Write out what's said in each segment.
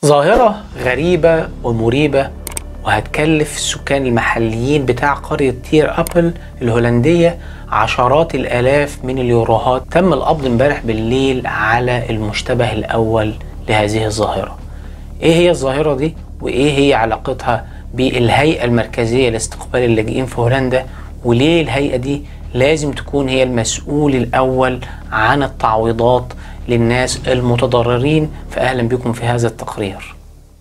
ظاهرة غريبة ومريبة وهتكلف السكان المحليين بتاع قرية تير أبل الهولندية عشرات الآلاف من اليوروهات تم القبض امبارح بالليل على المشتبه الأول لهذه الظاهرة إيه هي الظاهرة دي وإيه هي علاقتها بالهيئة المركزية لاستقبال اللاجئين في هولندا وليه الهيئة دي لازم تكون هي المسؤول الأول عن التعويضات للناس المتضررين فأهلا بكم في هذا التقرير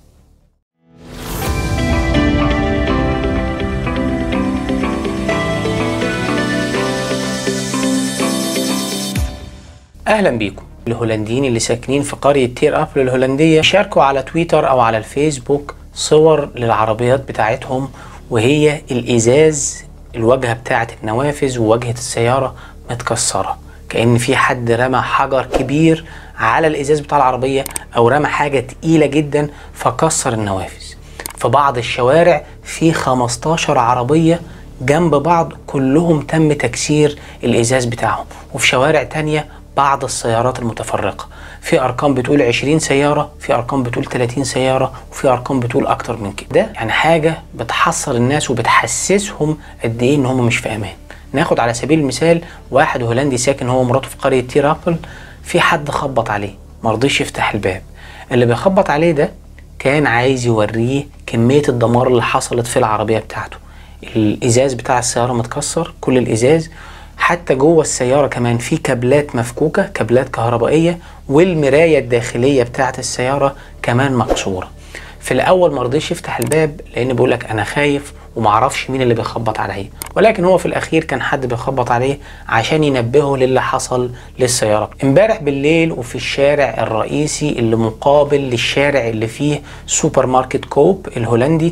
اهلا بيكم الهولنديين اللي ساكنين في قرية تير ابل الهولندية شاركوا على تويتر او على الفيسبوك صور للعربيات بتاعتهم وهي الازاز الواجهة بتاعة النوافذ وواجهة السيارة متكسرة كأن في حد رمى حجر كبير على الازاز بتاع العربية او رمى حاجة تقيلة جدا فكسر النوافذ في بعض الشوارع في 15 عربية جنب بعض كلهم تم تكسير الازاز بتاعهم وفي شوارع تانية بعض السيارات المتفرقة في أرقام بتقول 20 سيارة في أرقام بتقول 30 سيارة وفي أرقام بتقول أكتر من كده ده يعني حاجة بتحصل الناس وبتحسسهم قد إيه إن هم مش في أمان ناخد على سبيل المثال واحد هولندي ساكن هو ومراته في قرية تير أبل في حد خبط عليه مرضيش يفتح الباب اللي بيخبط عليه ده كان عايز يوريه كمية الدمار اللي حصلت في العربية بتاعته الإزاز بتاع السيارة متكسر كل الإزاز حتى جوه السيارة كمان في كابلات مفكوكة كابلات كهربائية والمراية الداخلية بتاعة السيارة كمان مكسورة في الأول مرضيش يفتح الباب لأن بيقول لك أنا خايف ومعرفش مين اللي بيخبط عليا ولكن هو في الأخير كان حد بيخبط عليه عشان ينبهه للي حصل للسيارة امبارح بالليل وفي الشارع الرئيسي اللي مقابل للشارع اللي فيه سوبر ماركت كوب الهولندي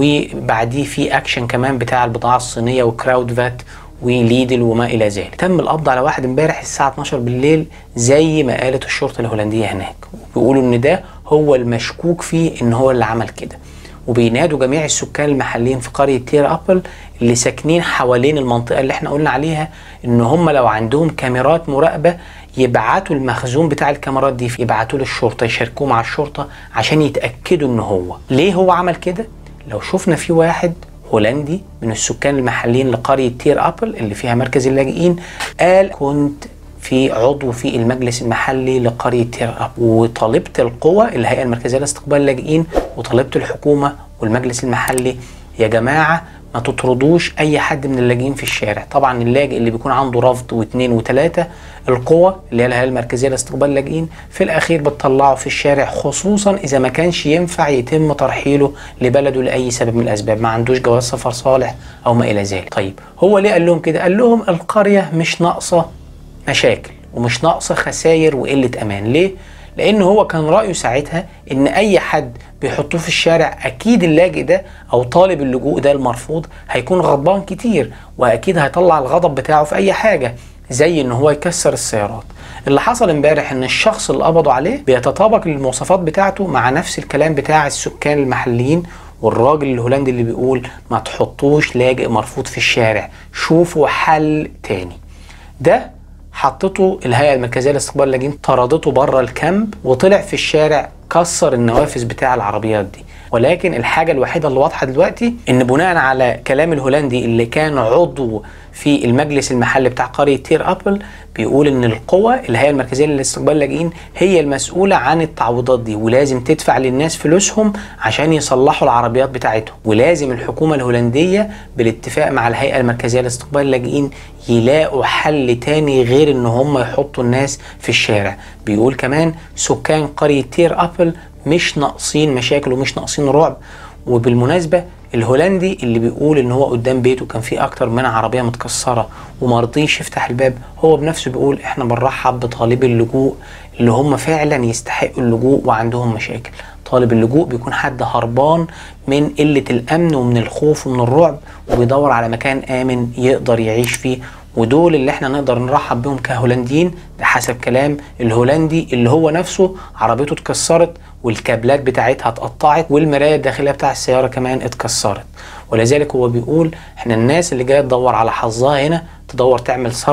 وبعديه في أكشن كمان بتاع البضاعة الصينية وكراود فات وليدل وما الى ذلك تم القبض على واحد امبارح الساعه 12 بالليل زي ما قالت الشرطه الهولنديه هناك وبيقولوا ان ده هو المشكوك فيه ان هو اللي عمل كده وبينادوا جميع السكان المحليين في قريه تير ابل اللي ساكنين حوالين المنطقه اللي احنا قلنا عليها ان هم لو عندهم كاميرات مراقبه يبعتوا المخزون بتاع الكاميرات دي يبعتوا للشرطه يشاركوه مع الشرطه عشان يتاكدوا ان هو ليه هو عمل كده لو شفنا في واحد هولندي من السكان المحليين لقرية تير أبل اللي فيها مركز اللاجئين قال كنت في عضو في المجلس المحلي لقرية تير أبل وطالبت القوى الهيئة المركزية لاستقبال اللاجئين وطالبت الحكومة والمجلس المحلي يا جماعة ما تطردوش اي حد من اللاجئين في الشارع طبعا اللاجئ اللي بيكون عنده رفض واثنين وثلاثه القوى اللي هي الهيئه المركزيه لاستقبال اللاجئين في الاخير بتطلعه في الشارع خصوصا اذا ما كانش ينفع يتم ترحيله لبلده لاي سبب من الاسباب ما عندوش جواز سفر صالح او ما الى ذلك طيب هو ليه قال لهم كده قال لهم القريه مش ناقصه مشاكل ومش ناقصه خسائر وقله امان ليه لان هو كان رايه ساعتها ان اي حد بيحطوه في الشارع اكيد اللاجئ ده او طالب اللجوء ده المرفوض هيكون غضبان كتير واكيد هيطلع الغضب بتاعه في اي حاجه زي ان هو يكسر السيارات اللي حصل امبارح ان الشخص اللي قبضوا عليه بيتطابق المواصفات بتاعته مع نفس الكلام بتاع السكان المحليين والراجل الهولندي اللي بيقول ما تحطوش لاجئ مرفوض في الشارع شوفوا حل تاني ده حطته الهيئه المركزيه لاستقبال اللاجئين طردته بره الكامب وطلع في الشارع كسر النوافذ بتاع العربيات دي ولكن الحاجه الوحيده اللي واضحه دلوقتي ان بناء على كلام الهولندي اللي كان عضو في المجلس المحلي بتاع قريه تير ابل بيقول ان القوى الهيئه المركزيه لاستقبال اللاجئين هي المسؤوله عن التعويضات دي ولازم تدفع للناس فلوسهم عشان يصلحوا العربيات بتاعتهم ولازم الحكومه الهولنديه بالاتفاق مع الهيئه المركزيه لاستقبال اللاجئين يلاقوا حل تاني غير ان هم يحطوا الناس في الشارع بيقول كمان سكان قريه تير ابل مش ناقصين مشاكل ومش ناقصين رعب وبالمناسبه الهولندي اللي بيقول ان هو قدام بيته كان في اكتر من عربيه متكسره وما رضيش يفتح الباب هو بنفسه بيقول احنا بنرحب بطالبي اللجوء اللي هم فعلا يستحقوا اللجوء وعندهم مشاكل طالب اللجوء بيكون حد هربان من قله الامن ومن الخوف ومن الرعب وبيدور على مكان امن يقدر يعيش فيه ودول اللي احنا نقدر نرحب بهم كهولنديين ده حسب كلام الهولندي اللي هو نفسه عربيته اتكسرت والكابلات بتاعتها اتقطعت والمرايه الداخليه بتاع السياره كمان اتكسرت ولذلك هو بيقول احنا الناس اللي جايه تدور على حظها هنا تدور تعمل ثروه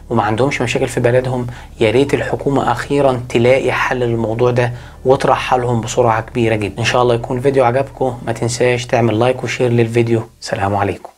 وما عندهمش مشاكل في بلدهم يا ريت الحكومة أخيرا تلاقي حل للموضوع ده وترحلهم بسرعة كبيرة جدا إن شاء الله يكون الفيديو عجبكم ما تنساش تعمل لايك وشير للفيديو سلام عليكم